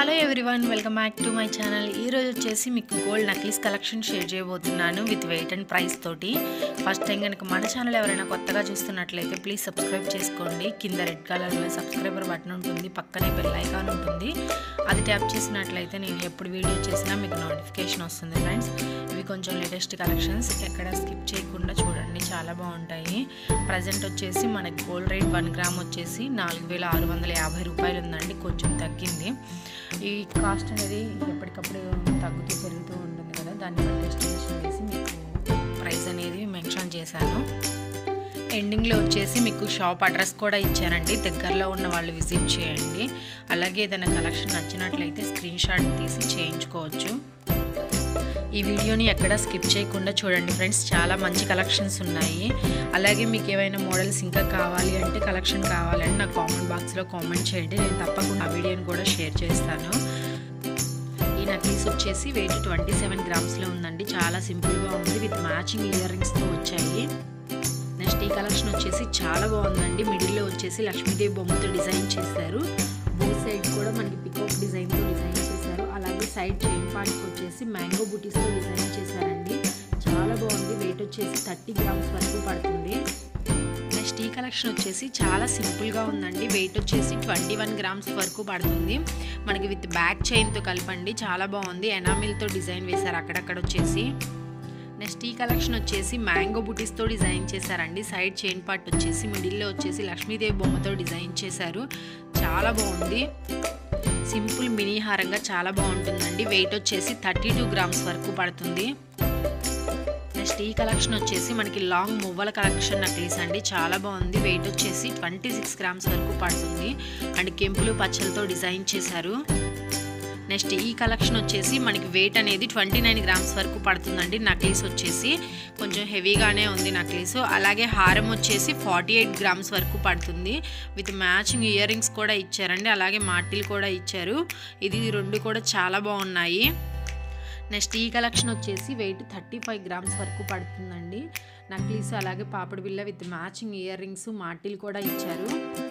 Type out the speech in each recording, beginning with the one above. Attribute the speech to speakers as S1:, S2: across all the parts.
S1: hello everyone welcome back to my channel ఈరోజు వచ్చేసి మీకు గోల్డ్ నక్లీస్ కలెక్షన్ షేర్ చేయబోతున్నాను విత్ వెయిట్ అండ్ ప్రైస్ తోటి ఫస్ట్ టైం కనుక మన ఛానల్ ఎవరైనా కొత్తగా చూస్తున్నట్లయితే ప్లీజ్ సబ్స్క్రైబ్ చేసుకోండి కింద రెడ్ కలర్లో సబ్స్క్రైబర్ బటన్ ఉంటుంది పక్కనే బెల్ ఐకాన్ ఉంటుంది అది ట్యాప్ చేసినట్లయితే నేను ఎప్పుడు వీడియో చేసినా మీకు నోటిఫికేషన్ వస్తుంది ఫ్రెండ్స్ ఇవి కొంచెం లేటెస్ట్ కలెక్షన్స్ ఎక్కడ స్కిప్ చేయకుండా చూడండి చాలా బాగుంటాయి ప్రజెంట్ వచ్చేసి మనకి గోల్డ్ రేట్ వన్ గ్రామ్ వచ్చేసి నాలుగు వేల ఆరు వందల యాభై రూపాయలు ఉందండి కొంచెం తగ్గింది ఈ కాస్ట్ అనేది ఎప్పటికప్పుడు తగ్గుతూ పెరుగుతూ ఉంటుంది కదా దాన్ని బట్టి ఎస్టిమేషన్ వేసి మీకు ప్రైస్ అనేది మెన్షన్ చేశాను ఎండింగ్లో వచ్చేసి మీకు షాప్ అడ్రస్ కూడా ఇచ్చానండి దగ్గరలో ఉన్న వాళ్ళు విజిట్ చేయండి అలాగే ఏదైనా కలెక్షన్ నచ్చినట్లయితే స్క్రీన్ షాట్ తీసి చేయించుకోవచ్చు ఈ వీడియోని ఎక్కడ స్కిప్ చేయకుండా చూడండి ఫ్రెండ్స్ చాలా మంచి కలెక్షన్స్ ఉన్నాయి అలాగే మీకు ఏవైనా మోడల్స్ ఇంకా కావాలి అంటే కలెక్షన్ కావాలంటే నాకు కామెంట్ బాక్స్లో కామెంట్ చేయండి నేను తప్పకుండా ఆ వీడియోని కూడా షేర్ చేస్తాను ఈ నక్లీస్ వచ్చేసి వెయిట్ ట్వంటీ సెవెన్ గ్రామ్స్లో ఉందండి చాలా సింపుల్గా ఉంది విత్ మ్యాచింగ్ ఇయర్ రింగ్స్తో వచ్చాయి నెక్స్ట్ ఈ కలెక్షన్ వచ్చేసి చాలా బాగుందండి మిడిల్లో వచ్చేసి లక్ష్మీదేవి బొమ్మతో డిజైన్ చేశారు బోత్ సైడ్ కూడా మనకి పికాక్ డిజైన్తో డిజైన్ చేశారు అలాగే సైడ్ చైన్ పార్ట్కి వచ్చేసి మ్యాంగో బుటీస్తో డిజైన్ చేశారండి చాలా బాగుంది వెయిట్ వచ్చేసి థర్టీ గ్రామ్స్ వరకు పడుతుంది నెక్స్ట్ ఈ కలెక్షన్ వచ్చేసి చాలా సింపుల్గా ఉందండి వెయిట్ వచ్చేసి ట్వంటీ వన్ గ్రామ్స్ వరకు పడుతుంది మనకి విత్ బ్యాక్ చైన్తో కలపండి చాలా బాగుంది ఎనామిల్తో డిజైన్ వేశారు అక్కడక్కడ వచ్చేసి నెక్స్ట్ ఈ కలెక్షన్ వచ్చేసి మ్యాంగో బుటీస్తో డిజైన్ చేశారండి సైడ్ చైన్ పార్ట్ వచ్చేసి మిడిల్లో వచ్చేసి లక్ష్మీదేవి బొమ్మతో డిజైన్ చేశారు చాలా బాగుంది సింపుల్ మినీ హారంగా చాలా బాగుంటుందండి వెయిట్ వచ్చేసి థర్టీ టూ గ్రామ్స్ వరకు పడుతుంది నెక్స్ట్ ఈ కలెక్షన్ వచ్చేసి మనకి లాంగ్ మువ్వల కలెక్షన్ నక్లీస్ అండి చాలా బాగుంది వెయిట్ వచ్చేసి ట్వంటీ సిక్స్ గ్రామ్స్ వరకు పడుతుంది అండ్ కెంపులు పచ్చలతో డిజైన్ చేశారు నెక్స్ట్ ఈ కలెక్షన్ వచ్చేసి మనకి వెయిట్ అనేది ట్వంటీ నైన్ గ్రామ్స్ వరకు పడుతుందండి నక్లీస్ వచ్చేసి కొంచెం హెవీగానే ఉంది నక్లీస్ అలాగే హారం వచ్చేసి ఫార్టీ ఎయిట్ గ్రామ్స్ వరకు పడుతుంది విత్ మ్యాచింగ్ ఇయర్ రింగ్స్ కూడా ఇచ్చారండి అలాగే మాటిల్ కూడా ఇచ్చారు ఇది రెండు కూడా చాలా బాగున్నాయి నెక్స్ట్ ఈ కలెక్షన్ వచ్చేసి వెయిట్ థర్టీ ఫైవ్ గ్రామ్స్ వరకు పడుతుందండి నక్లీస్ అలాగే పాపడి బిల్ల విత్ మ్యాచింగ్ ఇయర్ రింగ్స్ మాటిల్ కూడా ఇచ్చారు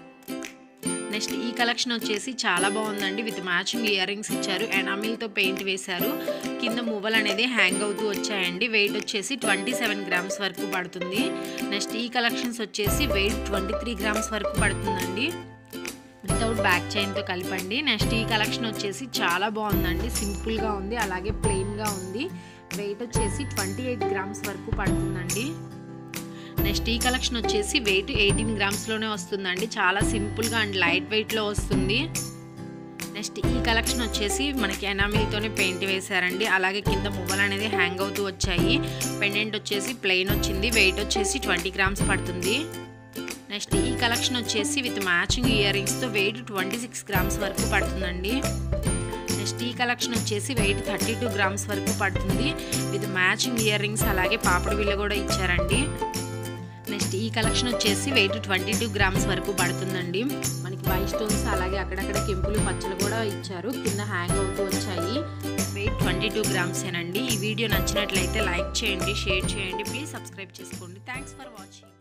S1: నెక్స్ట్ ఈ కలెక్షన్ వచ్చేసి చాలా బాగుందండి విత్ మ్యాచింగ్ ఇయర్ రింగ్స్ ఇచ్చారు ఎనామిల్తో పెయింట్ వేశారు కింద మువ్వలు అనేది హ్యాంగ్ అవుతూ వచ్చాయండి వెయిట్ వచ్చేసి ట్వంటీ సెవెన్ గ్రామ్స్ వరకు పడుతుంది నెక్స్ట్ ఈ కలెక్షన్స్ వచ్చేసి వెయిట్ ట్వంటీ త్రీ గ్రామ్స్ వరకు పడుతుందండి వితౌట్ బ్యాక్ చైన్తో కలిపండి నెక్స్ట్ ఈ కలెక్షన్ వచ్చేసి చాలా బాగుందండి సింపుల్గా ఉంది అలాగే ప్లెయిన్గా ఉంది వెయిట్ వచ్చేసి ట్వంటీ ఎయిట్ గ్రామ్స్ వరకు పడుతుందండి నెక్స్ట్ ఈ కలెక్షన్ వచ్చేసి వెయిట్ ఎయిటీన్ గ్రామ్స్లోనే వస్తుందండి చాలా సింపుల్గా అండ్ లైట్ వెయిట్లో వస్తుంది నెక్స్ట్ ఈ కలెక్షన్ వచ్చేసి మనకి ఎనామిల్తోనే పెయింట్ వేశారండి అలాగే కింద మువ్వలు అనేది హ్యాంగ్ అవుతూ వచ్చాయి పెండెంట్ వచ్చేసి ప్లెయిన్ వచ్చింది వెయిట్ వచ్చేసి ట్వంటీ గ్రామ్స్ పడుతుంది నెక్స్ట్ ఈ కలెక్షన్ వచ్చేసి విత్ మ్యాచింగ్ ఇయర్ రింగ్స్తో వెయిట్ ట్వంటీ సిక్స్ గ్రామ్స్ వరకు పడుతుందండి నెక్స్ట్ ఈ కలెక్షన్ వచ్చేసి వెయిట్ థర్టీ టూ గ్రామ్స్ వరకు పడుతుంది విత్ మ్యాచింగ్ ఇయర్ రింగ్స్ అలాగే పాపడి బిల్ల కూడా ఇచ్చారండి నెక్స్ట్ ఈ కలెక్షన్ వచ్చేసి వెయిట్ ట్వంటీ టూ గ్రామ్స్ వరకు పడుతుందండి మనకి వైట్ స్టోన్స్ అలాగే అక్కడక్కడ కెంపులు పచ్చలు కూడా ఇచ్చారు కింద హ్యాంగ్ అవుతూ వచ్చాయి వెయిట్ ట్వంటీ టూ గ్రామ్సేనండి ఈ వీడియో నచ్చినట్లయితే లైక్ చేయండి షేర్ చేయండి ప్లీజ్ సబ్స్క్రైబ్ చేసుకోండి థ్యాంక్స్ ఫర్ వాచింగ్